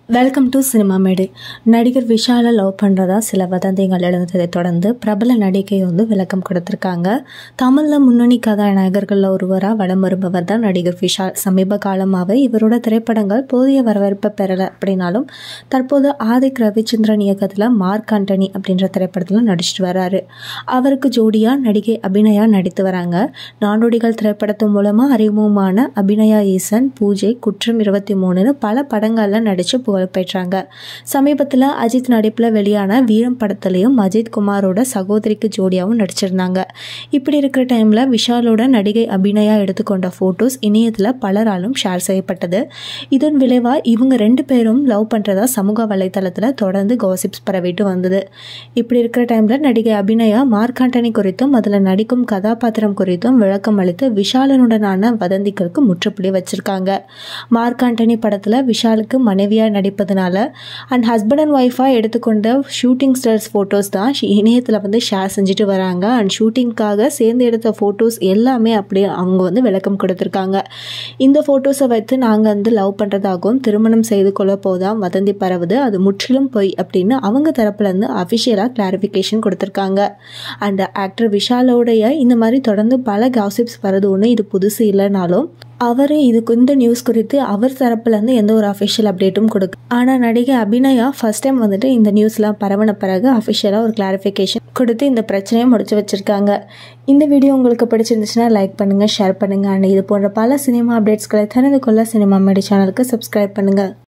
welcome to cinema மேடை நடிகர் விஷாலை love பண்ணுறதா சில வதந்திகள் எழுந்ததை தொடர்ந்து பிரபல நடிகை வந்து விளக்கம் கொடுத்துருக்காங்க தமிழில் முன்னணி கதாநாயகர்களில் ஒருவராக வலம் வருபவர் தான் நடிகர் விஷால் சமீப காலமாகவே இவரோட திரைப்படங்கள் போதிய வரவேற்பை பெறலை அப்படின்னாலும் தற்போது ஆதிக் ரவிச்சந்திரன் இயக்கத்தில் மார்க் ஆண்டனி அப்படின்ற திரைப்படத்தில் நடிச்சிட்டு வராரு அவருக்கு ஜோடியாக நடிகை அபிநயா நடித்து வராங்க நாடோடிகள் திரைப்படத்து மூலமாக அறிமுகமான அபிநயா ஈசன் பூஜை குற்றம் இருபத்தி மூணுன்னு பல படங்களில் நடித்து புகழ் பெற்றாங்க சமீபத்தில் அஜித் நடிப்பில் வெளியான வீரம் படத்துலையும் அஜித் குமாரோட சகோதரிக்கு ஜோடியாகவும் நடிச்சிருந்தாங்க இப்படி இருக்கிற டைமில் விஷாலோட நடிகை அபிநயா எடுத்துக்கொண்ட ஃபோட்டோஸ் இணையத்தில் பலராலும் ஷேர் செய்யப்பட்டது இதன் விளைவாக இவங்க ரெண்டு பேரும் லவ் பண்ணுறதா சமூக வலைத்தளத்தில் தொடர்ந்து காசிப்ஸ் பரவிட்டு வந்தது இப்படி இருக்கிற டைமில் நடிகை அபிநயா மார்க்காண்டனி குறித்தும் அதில் நடிக்கும் கதாபாத்திரம் குறித்தும் விளக்கம் அளித்து விஷாலனுடனான வதந்திகளுக்கு முற்றுப்புள்ளி வச்சிருக்காங்க மார்க்காண்டனி படத்தில் விஷாலுக்கு மனைவியாக நடிப்பதனால அண்ட் ஹஸ்பண்ட் அண்ட் ஒய்ஃபாக எடுத்துக்கொண்ட ஷூட்டிங் ஸ்டார்ஸ் ஃபோட்டோஸ் தான் ஷி- இணையத்தில் வந்து ஷேர் செஞ்சுட்டு வராங்க அண்ட் ஷூட்டிங்க்காக சேர்ந்து எடுத்த ஃபோட்டோஸ் எல்லாமே அப்படியே அவங்க வந்து விளக்கம் கொடுத்துருக்காங்க இந்த ஃபோட்டோஸை வைத்து நாங்கள் வந்து லவ் பண்ணுறதாகவும் திருமணம் செய்து கொள்ள போதாம் வதந்தி பரவுது அது முற்றிலும் பொய் அப்படின்னு அவங்க தரப்புலேருந்து அஃபிஷியலாக கிளாரிஃபிகேஷன் கொடுத்துருக்காங்க அண்ட் ஆக்டர் விஷாலோடைய இந்த மாதிரி தொடர்ந்து பல காசிப்ஸ் வரது ஒன்று இது புதுசு இல்லைனாலும் அவர் இதுக்கு இந்த நியூஸ் குறித்து அவர் தரப்புலேருந்து எந்த ஒரு அஃபிஷியல் அப்டேட்டும் கொடுக்கு ஆனால் நடிகை அபிநயா ஃபர்ஸ்ட் டைம் வந்துட்டு இந்த நியூஸ்லாம் பரவன பிறகு அஃபிஷியலாக ஒரு கிளாரிஃபிகேஷன் கொடுத்து இந்த பிரச்சனையை முடிச்சு வச்சுருக்காங்க இந்த வீடியோ உங்களுக்கு பிடிச்சிருந்துச்சுன்னா லைக் பண்ணுங்கள் ஷேர் பண்ணுங்கள் அண்ட் இது போன்ற பல சினிமா அப்டேட்ஸ்களை தெரிந்து கொள்ள சினிமா மேடி சேனலுக்கு சப்ஸ்கிரைப் பண்ணுங்கள்